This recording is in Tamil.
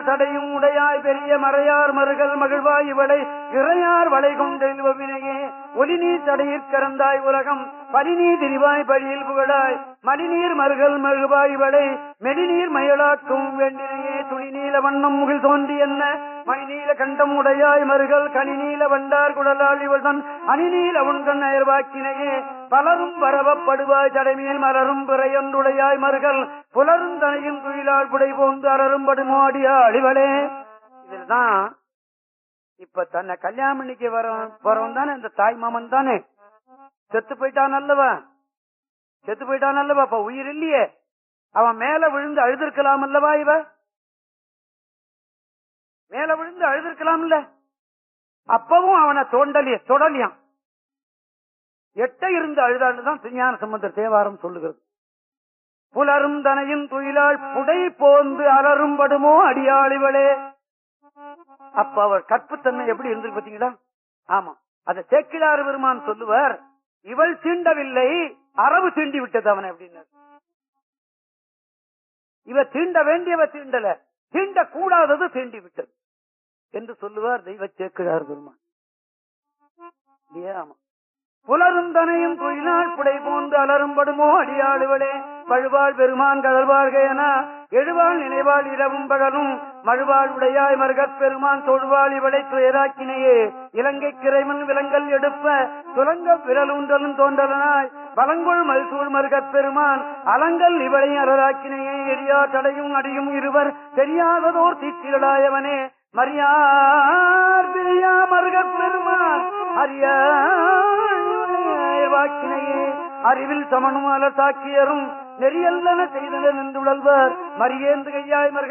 தடையும் உடையாய் பெரிய மறையார் மறுகள் மகிழ்வாய் இவளை இறையார் வளை கொண்டெழுவினையே ஒலிநீர் தடையிற் கறந்தாய் உலகம் பலிநீர் திரிவாய் பழியில் புகழாய் மணிநீர் மறுகள் மகிழ்வாய் இவளை மெடிநீர் மயலாக்கும் வேண்டினையே துணி நீல வண்ணம் முகில் தோன்றி என்ன மணிநீல கண்டம் உடையாய் மறுகள் கனிநீல வண்டார் குடலாள் இவள் தன் அணிநீல உண்கண் அயர்வாக்கினையே பலரும் வரவப்படுவாய் தடைமேல் மலரும் பிறையொன்றுடையாய் மறுகள் புலரும் தனையும் துயிலாள் புடை போந்து அலரும் படுமோ அடியா அழிவளே இதுதான் இப்ப தன்னை கல்யாணம் பண்ணிக்க வர போறவன் தானே இந்த தாய் மாமன் தானே செத்து போயிட்டான் அல்லவா செத்து போயிட்டான் அல்லவா அப்ப உயிர் இல்லையே அவன் மேல விழுந்து அழுதிருக்கலாம் அல்லவா இவ மேல விழுந்து அழுதிருக்கலாம் இல்ல அப்பவும் அவனை தோண்டலிய தொடலியான் எட்ட இருந்து அழுதான்னு தான் திருஞான சம்பந்தர் தேவாரம் சொல்லுகிறது புலரும் தனையும் துயிலாள் புடை போந்து அலரும் படுமோ அடியாளிவளே அப்ப அவர் கற்புத்தன்மை எப்படி இருந்திருக்கு பாத்தீங்களா ஆமா அத சேக்கிழார் பெருமான் சொல்லுவார் இவள் தீண்டவில்லை அரபு தீண்டி விட்டது அவனை அப்படின்னு இவ தீண்ட வேண்டியவ தீண்டல தீண்ட கூடாதது தீண்டி விட்டது என்று சொல்லுவார் தெய்வ சேக்கிழார் பெருமான் இல்லையா? ஆமா புலரும் தனையும் துயிலாள் புடை போந்து அலரும்படுமோ அடியாளுவளே பழுவாள் பெருமான் கடல்வாழ்க என எழுவாள் நினைவாள் இரவும் பகலும் மழுவாள் உடையாய் மருகப் பெருமான் தொழுவாள் இவளை துயராக்கினையே இலங்கை கிரைமன் விலங்கல் எடுப்ப துலங்க விரலூன்றலும் தோன்றலனாய் பலங்கொள் மல்சூழ் மருகப் பெருமான் அலங்கல் இவளை அறராக்கினையே எரியா தடையும் அடியும் இருவர் தெரியாததோர் தீச்சிரளாயவனே மரியார் பிரியா மருகப் பெருமான் அரியாக்கினையே அறிவில் சமனும் அலசாக்கியரும் நெறியல்லன செய்தனர் என்று உழல்வர் மரியேந்து கையாய் மருக